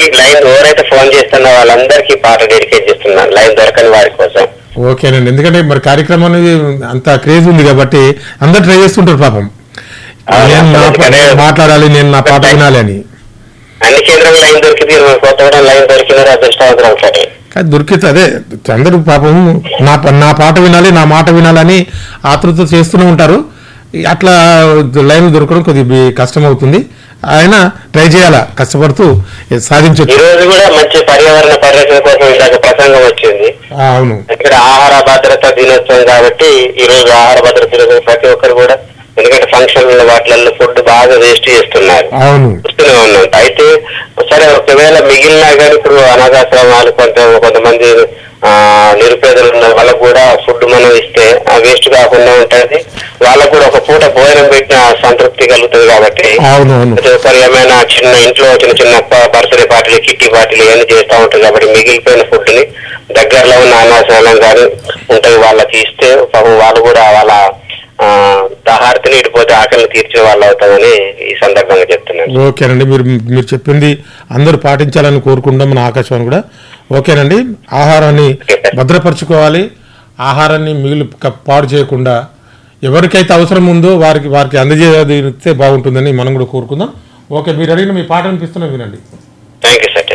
line ఎవరైతే phone చేస్తున్నా వాళ్ళందరికీ ఈ పాట డెడికేట్ చేస్తున్నాను లైన్ దొరకని వారి కోసం ఓకేనండి ఎందుకంటే మరి కార్యక్రమం అనేది అంత క్రేజ్ ఉంది కాబట్టి అందరు ట్రై చేస్తుంటారు పాపం అవును, నేను నా అందుకనే- పా- మాట్లాడాలి నేను నా పాట వినాలి అని అన్ని కేంద్రాలు లైన్ దొరికింది కొత్తగూడెం లైన్ దొరికినారు అదృష్టవంతరం సరే కానీ దొరికితే అదే అందరూ పాపం నా ప- నా పాట వినాలి నా మాట వినాలని ఆతృత చేస్తూనే ఉంటారు ఈ అట్లా లైన్ దొరకడం కొద్దిగా కష్టం అవుతుంది ఆయన ట్రై చేయాలా కష్టపడుతూ ఈ సాధించవచ్చు రోజు కూడా మంచి పర్యావరణ పరిరక్షణ కోసం ఇందాక ప్రసంగం వచ్చింది ఆ, అవును ఇక్కడ ఆహార భద్రత దినోత్సవం కాబట్టి ఈ రోజు ఆహార భద్రత దినోత్సవం ప్రతి ఒక్కరు కూడా ఎందుకంటే ఫంక్షన్ల వాటిలలో ఫుడ్ బాగా వేస్ట్ చేస్తున్నారు అవును చూస్తూనే ఉన్నాం అయితే సరే ఒకవేళ మిగిలినా కానీ ఇప్పుడు అనాథాశ్రమాలు కొంత కొంతమంది ఆ, నిరుపేదలు ఉన్న వాళ్ళకు కూడా ఫుడ్ మనం ఇస్తే ఆ వేస్ట్ కాకుండా ఉంటుంది వాళ్ళకు కూడా ఒక పూట భోజనం పెట్టిన సంతృప్తి కలుగుతుంది కాబట్టి అవును అవును ప్రతి ఒక్కరు ఏమైనా చిన్న ఇంట్లో చిన్న చిన్న బర్త్డే పార్టీలు కిట్టి పార్టీలు ఇవన్నీ చేస్తూ ఉంటారు కాబట్టి మిగిలిపోయిన ఫుడ్ ని దగ్గరలో ఉన్న అనాథాశ్రమం కానీ ఉంటాయి వాళ్ళకి ఇస్తే పాపం వాళ్ళు కూడా వాళ్ళ ఆ, దాహార్తిని ఇటుపోతే ఆకలిని తీర్చే వాళ్ళు అవుతామని ఈ సందర్భంగా చెప్తున్నాను ఓకేనండి మీరు మీరు చెప్పింది అందరూ పాటించాలని కోరుకుంటాం మన ఆకాశవాణి కూడా ఓకేనండి ఆహారాన్ని భద్రపరచుకోవాలి ఆహారాన్ని మిగిలి క- పాడు చేయకుండా ఎవరికైతే అవసరం ఉందో వారికి వారికి అందజేస్తే బాగుంటుందని మనం కూడా కోరుకుందాం ఓకే మీరు అడిగిన మీ పాట అనిపిస్తున్నా వినండి థ్యాంక్ యూ సార్